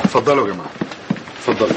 اتفضلوا يا جماعه اتفضلوا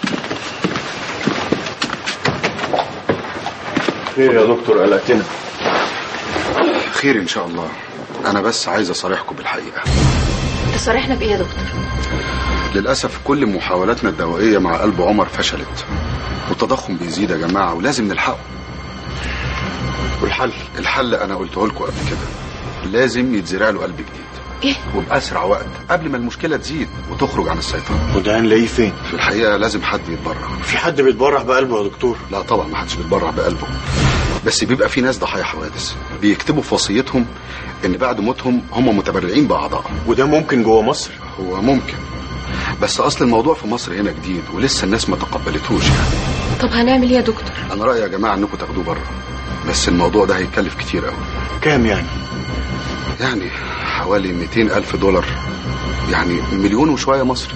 خير يا دكتور قلقتنا خير ان شاء الله انا بس عايز اصارحكم بالحقيقه تصارحنا بايه يا دكتور للاسف كل محاولاتنا الدوائيه مع قلب عمر فشلت والتضخم بيزيد يا جماعه ولازم نلحقه والحل الحل انا قلته لكم قبل كده لازم يتزرع له قلب جديد ايه وباسرع وقت قبل ما المشكله تزيد وتخرج عن السيطره وده هنلاقيه فين في الحقيقه لازم حد يتبرع في حد بيتبرع بقلبه يا دكتور لا طبعا ما حدش بيتبرع بقلبه بس بيبقى في ناس ضحايا حوادث بيكتبوا في وصيتهم ان بعد موتهم هم متبرعين باعضائهم وده ممكن جوه مصر هو ممكن بس اصل الموضوع في مصر هنا جديد ولسه الناس ما تقبلتوش يعني طب هنعمل ايه يا دكتور انا رايي يا جماعه انكم تاخدوه بره بس الموضوع ده هيكلف كتير قوي كام يعني يعني حوالي 200 الف دولار يعني مليون وشويه مصري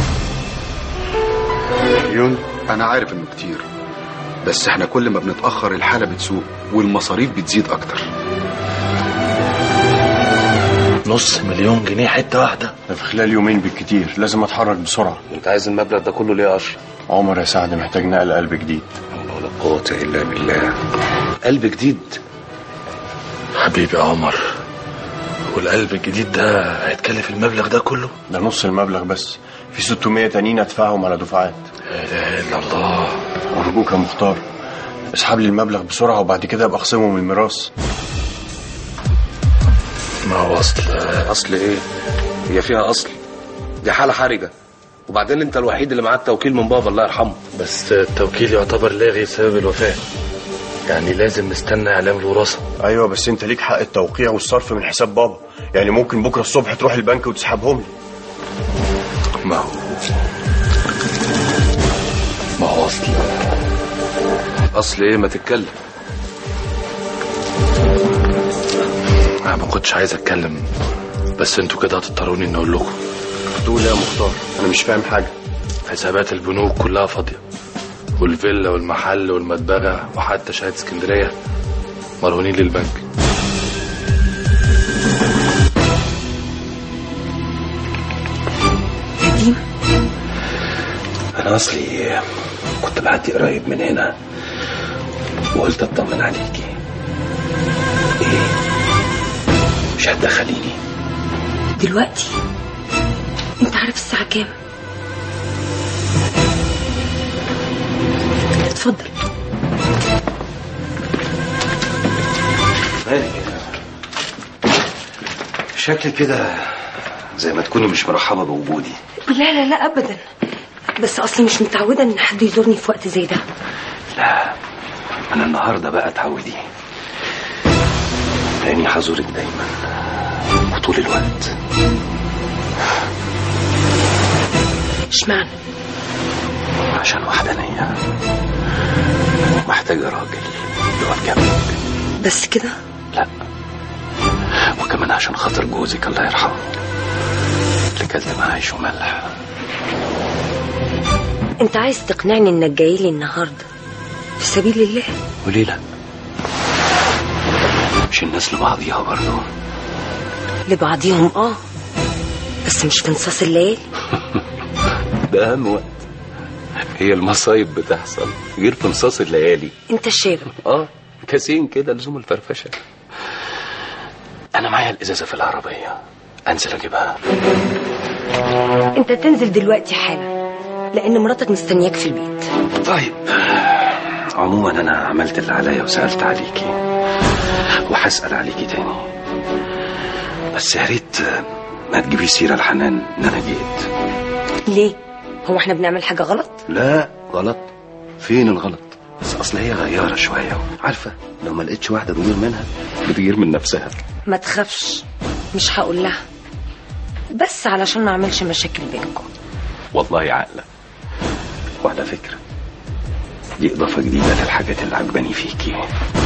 مليون انا عارف انه كتير بس احنا كل ما بنتاخر الحاله بتسوء والمصاريف بتزيد اكتر نص مليون جنيه حته واحده ده في خلال يومين بالكتير لازم اتحرك بسرعه انت عايز المبلغ ده كله ليه يا اشرف عمر يا سعد محتاج نقل قلب جديد حول ولا قوه الا بالله قلب جديد حبيبي يا عمر والقلب الجديد ده هيتكلف المبلغ ده كله ده نص المبلغ بس في 600 تانيين ادفعهم على دفعات لا اله الا الله ارجوك يا مختار اسحب لي المبلغ بسرعه وبعد كده ابقى اخصمه من الميراث ما هو اصل اصل ايه هي فيها اصل دي حاله حرجه وبعدين انت الوحيد اللي معاك توكيل من بابا الله يرحمه بس التوكيل يعتبر لاغي بسبب الوفاة يعني لازم نستنى إعلام الوراثة ايوه بس انت ليك حق التوقيع والصرف من حساب بابا يعني ممكن بكره الصبح تروح البنك وتسحبهم لي ما هو ما هو اصل اصل ايه ما تتكلم أنا ما كنتش عايز أتكلم بس انتوا كده هتضطروني إني أقول لكم تقول إيه يا مختار انا مش فاهم حاجه حسابات البنوك كلها فاضية والفيلا والمحل والمدبغة وحتى شهادة اسكندرية مرهونين للبنك نديم انا اصلي كنت بعدي قريب من هنا وقلت اطمن عليكي ايه مش هتدخليني دلوقتي انت عارف الساعة كام اتفضل مالك شكل كده زي ما تكوني مش مرحبة بوجودي لا لا لا ابدا بس اصلي مش متعودة ان حد يزورني في وقت زي ده لا انا النهارده بقى اتعودي لاني حزورك دايما وطول الوقت اشمعنى عشان وحدانية محتاجة راجل يقف جنبك بس كده لا وكمان عشان خاطر جوزك الله يرحمه اللي كلت معاه عيش وملح انت عايز تقنعني انك جاي لي النهارده في سبيل الله وليه لا مش الناس لبعضيها برضه لبعضيهم اه بس مش في نصاص الليالي ده اهم وقت هي المصايب بتحصل غير في نصاص الليالي انت الشارب اه كاسين كده لزوم الفرفشه انا معايا الازازه في العربيه انزل اجيبها انت تنزل دلوقتي حالا لان مراتك مستنياك في البيت طيب عموما انا عملت اللي عليا وسالت عليكي وهسال عليكي تاني بس يا ريت ما تجيبي سيره لحنان ان انا جيت ليه هو احنا بنعمل حاجه غلط لا غلط فين الغلط بس اصل هي غياره شويه عارفه لو ما لقيتش واحده تغير منها بتغير من نفسها ما تخافش مش هقول لها بس علشان ما اعملش مشاكل بينكم والله عاقله وعلى فكره دي اضافه جديده للحاجات اللي عجباني فيكي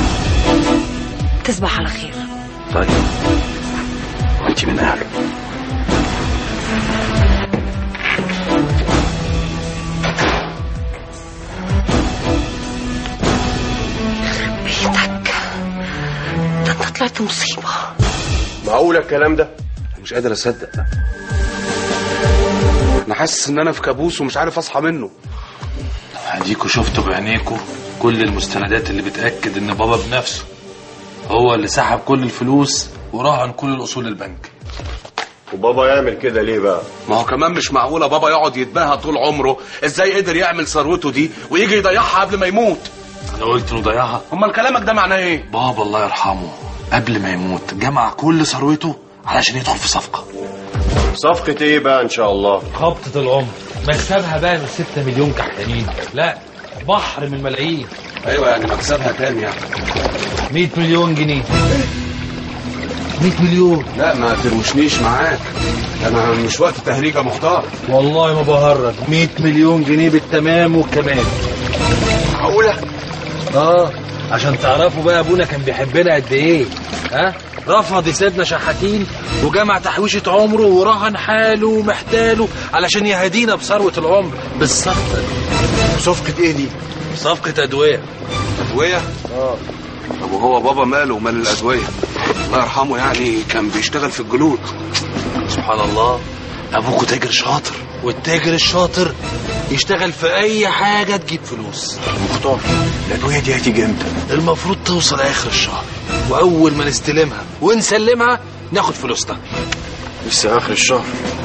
تصبح على خير طيب وانت من اهله بيتك ده انت طلعت مصيبه معقول الكلام ده مش قادر اصدق انا حاسس ان انا في كابوس ومش عارف اصحى منه اديكوا شفتوا بعينيكوا كل المستندات اللي بتاكد ان بابا بنفسه هو اللي سحب كل الفلوس ورهن كل الاصول البنك وبابا يعمل كده ليه بقى ما هو كمان مش معقوله بابا يقعد يتباهى طول عمره ازاي قدر يعمل ثروته دي ويجي يضيعها قبل ما يموت انا قلت انه ضيعها امال كلامك ده معناه ايه بابا الله يرحمه قبل ما يموت جمع كل ثروته علشان يدخل في صفقه صفقة ايه بقى ان شاء الله خبطة العمر مكسبها بقى من 6 مليون كحيانين لا بحر من ملايين ايوه يعني مكسبها كام يعني 100 مليون جنيه 100 مليون لا ما تروشنيش معاك انا مش وقت تهريج يا مختار والله ما بهرج 100 مليون جنيه بالتمام والكمال معقولة اه عشان تعرفوا بقى ابونا كان بيحبنا قد ايه ها رفض يسيبنا شحاتين وجمع تحويشة عمره ورهن حاله ومحتاله علشان يهدينا بثروة العمر بالصفقة دي صفقة ايه دي صفقة أدوية ادويه اه طب وهو بابا ماله ومال الادويه الله يرحمه يعني كان بيشتغل في الجلود سبحان الله أبوكوا تاجر شاطر والتاجر الشاطر يشتغل في أي حاجة تجيب فلوس مختار الادوية دي هتيجي امتى المفروض توصل آخر الشهر وأول ما نستلمها ونسلمها ناخد فلوسنا لسه اخر الشهر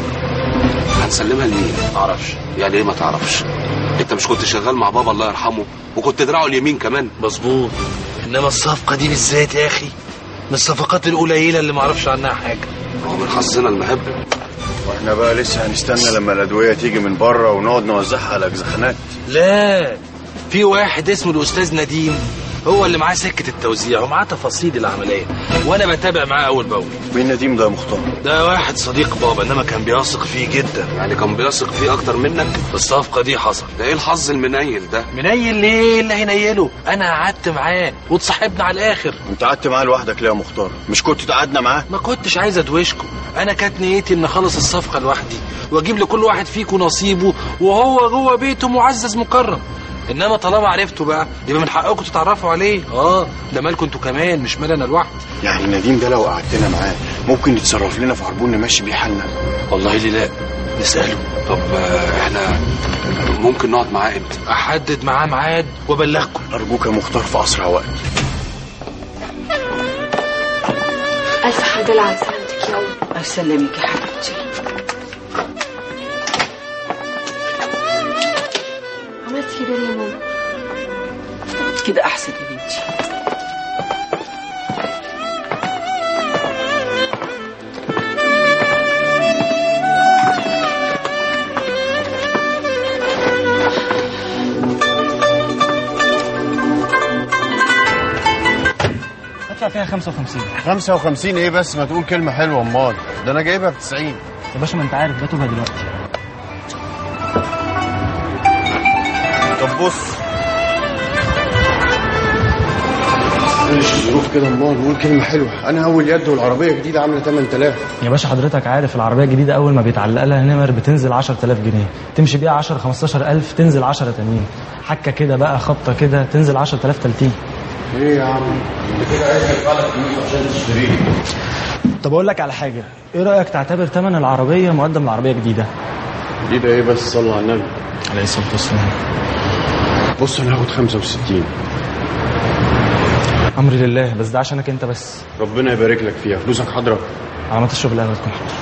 هنسلمها لمين معرفش يعني ايه ما تعرفش انت مش كنت شغال مع بابا الله يرحمه وكنت دراعه اليمين كمان مظبوط إنما الصفقة دي بالذات يا أخي من الصفقات القليلة اللي معرفش عنها حاجة هو من حظنا المحب واحنا بقى لسه هنستنى لما الادوية تيجي من بره ونقعد نوزعها على اجزخانات لا في واحد اسمه الأستاذ نديم هو اللي معاه سكة التوزيع ومعاه تفاصيل العملية وأنا بتابع معاه أول بأول مين نديم ده يا مختار ده واحد صديق بابا إنما كان بيثق فيه جدا يعني كان بيثق فيه اكتر منك الصفقة دي حصل ده ايه الحظ المنيل ده منيل ليه اللي هينيله انا قعدت معاه وتصاحبنا على الاخر انت قعدت معاه لوحدك ليه يا مختار مش كنت قعدنا معاه ما كنتش عايز ادوشكم انا كانت نيتي ان اخلص الصفقه لوحدي واجيب لكل واحد فيكم نصيبه وهو جوه بيته معزز مكرم انما طالما عرفتوا بقى يبقى من حقكم تتعرفوا عليه اه ده مالكم انتوا كمان مش مال انا لوحدي يعني نديم ده لو قعدتنا معاه ممكن يتصرف لنا في عربون نمشي بيه حالنا والله ليه لا نساله طب آه، احنا ممكن نقعد معاه امتى احدد معاه ميعاد وابلغكم ارجوك يا مختار في اسرع وقت ألف حمد لله على سلامتك يا أم أسلمك يا حبيبتي عملت كده ليه يا ماما كده أحسن يا بنتي هدفع فيها 55 55 ايه بس ما تقول كلمة حلوة امال ده انا جايبها ب 90 يا باشا ما انت عارف ده توبها دلوقتي طب بص معلش الظروف كده امال قول كلمة حلوة انا اول يد والعربية جديدة عاملة 8000 يا باشا حضرتك عارف العربيه الجديده اول ما بيتعلق لها نمر بتنزل 10000 جنيه تمشي بيها 10 15000 تنزل 10 تانيين حكه كده بقى خبطه كده تنزل 10000 تالتين ايه يا عم انت كده عايز تدفع لك فلوس عشان تشتريه طب اقول لك على حاجه ايه رايك تعتبر ثمن العربيه مقدم لعربيه جديده جديدة ايه بس صلى على النبي عليه الصلاه والسلام بص انا هاخد 65 امري لله بس ده عشانك انت بس ربنا يبارك لك فيها فلوسك حاضرة على ما تشرب القهوه تكون حاضر